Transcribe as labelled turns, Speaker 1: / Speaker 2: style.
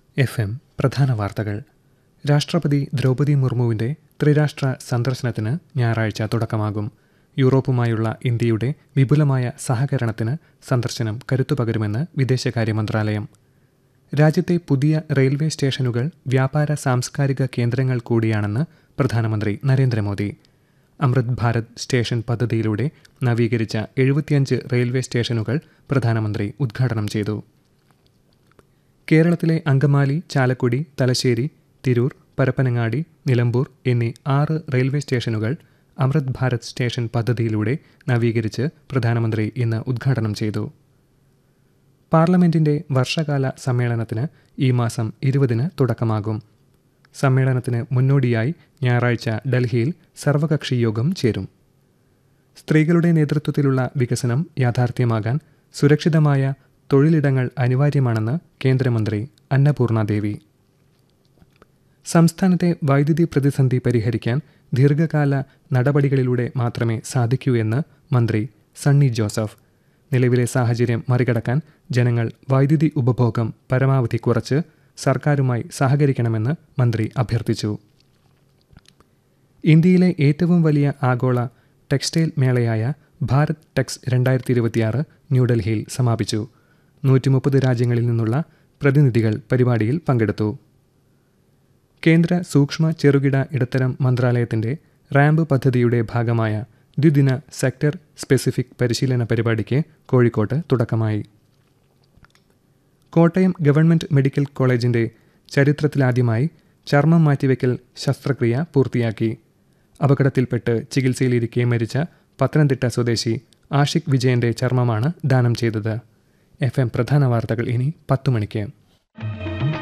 Speaker 1: F M പ്രധാന വാർത്തകൾ രാഷ്ട്രപതി ദ്രൗപദി മുർമുവിന്റെ ത്രിരാഷ്ട്ര സന്ദർശനത്തിന് ഞായറാഴ്ച തുടക്കമാകും യൂറോപ്പുമായുള്ള ഇന്ത്യയുടെ വിപുലമായ സഹകരണത്തിന് സന്ദർശനം കരുത്തുപകരുമെന്ന് വിദേശകാര്യ മന്ത്രാലയം രാജ്യത്തെ പുതിയ റെയിൽവേ സ്റ്റേഷനുകൾ വ്യാപാര സാംസ്കാരിക കേന്ദ്രങ്ങൾ കൂടിയാണെന്ന് പ്രധാനമന്ത്രി നരേന്ദ്രമോദി അമൃത് ഭാരത് സ്റ്റേഷൻ പദ്ധതിയിലൂടെ നവീകരിച്ച എഴുപത്തിയഞ്ച് റെയിൽവേ സ്റ്റേഷനുകൾ പ്രധാനമന്ത്രി ഉദ്ഘാടനം ചെയ്തു കേരളത്തിലെ അങ്കമാലി ചാലക്കുടി തലശ്ശേരി തിരൂർ പരപ്പനങ്ങാടി നിലമ്പൂർ എന്നീ ആറ് റെയിൽവേ സ്റ്റേഷനുകൾ അമൃത് ഭാരത് സ്റ്റേഷൻ പദ്ധതിയിലൂടെ നവീകരിച്ച് പ്രധാനമന്ത്രി ഇന്ന് ഉദ്ഘാടനം ചെയ്തു പാർലമെന്റിന്റെ വർഷകാല സമ്മേളനത്തിന് ഈ മാസം ഇരുപതിന് തുടക്കമാകും സമ്മേളനത്തിന് മുന്നോടിയായി ഞായറാഴ്ച ഡൽഹിയിൽ സർവകക്ഷി യോഗം ചേരും സ്ത്രീകളുടെ നേതൃത്വത്തിലുള്ള വികസനം യാഥാർത്ഥ്യമാകാൻ സുരക്ഷിതമായ തൊഴിലിടങ്ങൾ അനിവാര്യമാണെന്ന് കേന്ദ്രമന്ത്രി അന്നപൂർണ ദേവി സംസ്ഥാനത്തെ വൈദ്യുതി പ്രതിസന്ധി പരിഹരിക്കാൻ ദീർഘകാല നടപടികളിലൂടെ മാത്രമേ സാധിക്കൂ എന്ന് മന്ത്രി സണ്ണി ജോസഫ് നിലവിലെ സാഹചര്യം മറികടക്കാൻ ജനങ്ങൾ വൈദ്യുതി ഉപഭോഗം പരമാവധി കുറച്ച് സർക്കാരുമായി സഹകരിക്കണമെന്ന് മന്ത്രി അഭ്യർത്ഥിച്ചു ഇന്ത്യയിലെ ഏറ്റവും വലിയ ആഗോള ടെക്സ്റ്റൈൽ മേളയായ ഭാരത് ടെക്സ് രണ്ടായിരത്തി ഇരുപത്തിയാറ് ന്യൂഡൽഹിയിൽ സമാപിച്ചു നൂറ്റി മുപ്പത് രാജ്യങ്ങളിൽ നിന്നുള്ള പ്രതിനിധികൾ പരിപാടിയിൽ പങ്കെടുത്തു കേന്ദ്ര സൂക്ഷ്മ ചെറുകിട ഇടത്തരം മന്ത്രാലയത്തിന്റെ റാമ്പ് പദ്ധതിയുടെ ഭാഗമായ ദ്വിദിന സെക്ടർ സ്പെസിഫിക് പരിശീലന പരിപാടിക്ക് കോഴിക്കോട്ട് തുടക്കമായി കോട്ടയം ഗവൺമെന്റ് മെഡിക്കൽ കോളേജിന്റെ ചരിത്രത്തിലാദ്യമായി ചർമ്മം മാറ്റിവെക്കൽ ശസ്ത്രക്രിയ പൂർത്തിയാക്കി അപകടത്തിൽപ്പെട്ട് ചികിത്സയിലിരിക്കെ മരിച്ച പത്തനംതിട്ട സ്വദേശി ആഷിഖ് വിജയന്റെ ചർമ്മമാണ് ദാനം ചെയ്തത് എഫ് എം പ്രധാന വാർത്തകൾ ഇനി പത്തു മണിക്ക്